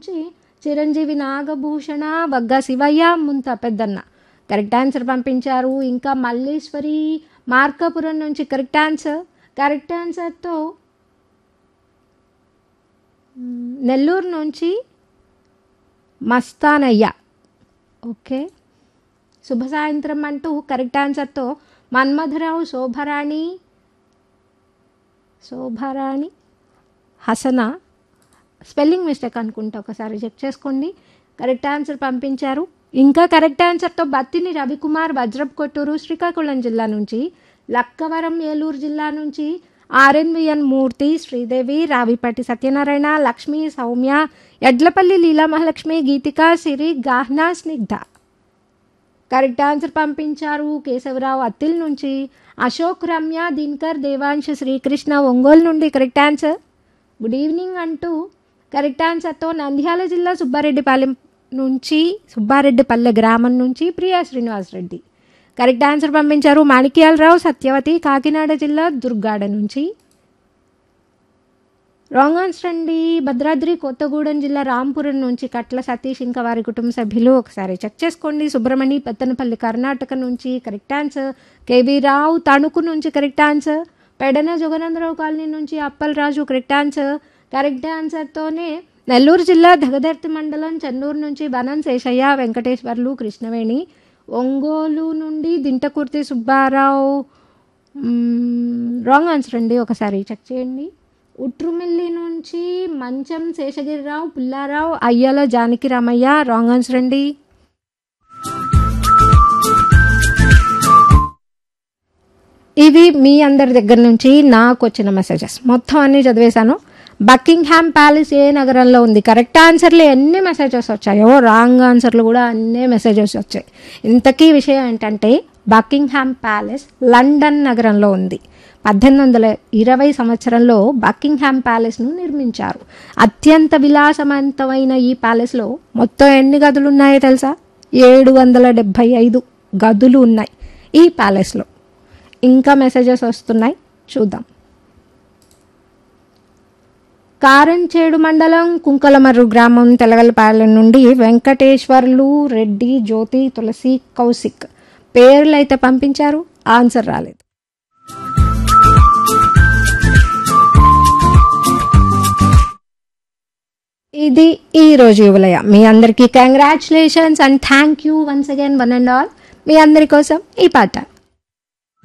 నుంచి చిరంజీవి నాగభూషణ వగ్గ శివయ్య ముంత పెద్దన్న కరెక్ట్ ఆన్సర్ పంపించారు ఇంకా మల్లేశ్వరి మార్కాపురం నుంచి కరెక్ట్ ఆన్సర్ కరెక్ట్ ఆన్సర్తో మ్, నెల్లూరు నుంచి మస్తానయ్య ఓకే శుభ సాయంత్రం అంటూ కరెక్ట్ ఆన్సర్తో మన్మధరావు శోభరాణి శోభరాణి హసన స్పెల్లింగ్ మిస్టేక్ అనుకుంటా ఒకసారి చెక్ చేసుకోండి కరెక్ట్ ఆన్సర్ పంపించారు ఇంకా కరెక్ట్ ఆన్సర్తో బత్తిని రవికుమార్ వజ్రప్ కొట్టూరు శ్రీకాకుళం జిల్లా నుంచి లక్కవరం ఏలూరు జిల్లా నుంచి RNVN Murthy Sridevi Ravipati Satyanarayana Lakshmi Soumya Edlapalli Leela Mahalakshmi Geethika Siri Gahna Snigdha correct answer పంపించారు కేశవరావు అత్తిల్ నుంచి అశోక్ రమ్య దినకర్ దేవాంశ్ శ్రీకృష్ణ ఒంగోలు నుండి కరెక్ట్ ఆన్సర్ గుడ్ ఈవినింగ్ అంటూ కరెక్ట్ ఆన్సర్తో నంద్యాల జిల్లా సుబ్బారెడ్డిపాలెం నుంచి సుబ్బారెడ్డిపల్లె గ్రామం నుంచి ప్రియా శ్రీనివాస్ రెడ్డి కరెక్ట్ ఆన్సర్ పంపించారు మాణిక్యాలరావు సత్యవతి కాకినాడ జిల్లా దుర్గాడ నుంచి రాంగ్ ఆన్సర్ అండి భద్రాద్రి కొత్తగూడెం జిల్లా రాంపురం నుంచి కట్ల సతీష్ ఇంకా వారి కుటుంబ సభ్యులు ఒకసారి చెక్ చేసుకోండి సుబ్రమణి పెత్తనపల్లి కర్ణాటక నుంచి correct answer KV Rao Tanuku నుంచి correct answer Pedana Jaganandarao colony నుంచి అప్పలరాజు కరెక్ట్ ఆన్సర్ కరెక్ట్ ఆన్సర్తోనే నెల్లూరు జిల్లా దగదర్తి మండలం చెన్నూరు నుంచి బనం శేషయ్య వెంకటేశ్వర్లు కృష్ణవేణి ఒంగోలు నుండి దింటకుర్తి సుబ్బారావు రాంగ్ ఆన్సర్ అండి ఒకసారి చెక్ చేయండి ఉట్రుమిల్లి నుంచి మంచం శేషగిరిరావు పుల్లారావు అయ్యల జానకి రామయ్య రాంగ్ ఆన్సర్ అండి ఇవి మీ అందరి దగ్గర నుంచి నాకు వచ్చిన మెసేజెస్ మొత్తం అన్నీ చదివేశాను బకింగ్హామ్ ప్యాలెస్ ఏ నగరంలో ఉంది కరెక్ట్ ఆన్సర్లు ఎన్ని మెసేజెస్ వచ్చాయో రాంగ్ ఆన్సర్లు కూడా అన్నీ మెసేజెస్ వచ్చాయి ఇంతకీ విషయం ఏంటంటే బకింగ్హామ్ ప్యాలెస్ లండన్ నగరంలో ఉంది పద్దెనిమిది వందల ఇరవై సంవత్సరంలో బకింగ్హామ్ ప్యాలెస్ను నిర్మించారు అత్యంత విలాసవంతమైన ఈ ప్యాలెస్లో మొత్తం ఎన్ని గదులు ఉన్నాయో తెలుసా ఏడు వందల డెబ్భై ఐదు గదులు ఉన్నాయి ఈ ప్యాలెస్లో ఇంకా మెసేజెస్ వస్తున్నాయి చూద్దాం కారంచేడు మండలం కుంకలమర్రు గ్రామం తెలగలపాలెం నుండి వెంకటేశ్వర్లు రెడ్డి జ్యోతి తులసి కౌశిక్ పేర్లు అయితే పంపించారు ఆన్సర్ రాలేదు ఇది ఈ రోజు యువలయ మీ అందరికీ congratulations and thank you once again one and all మీ అందరి కోసం ఈ పాట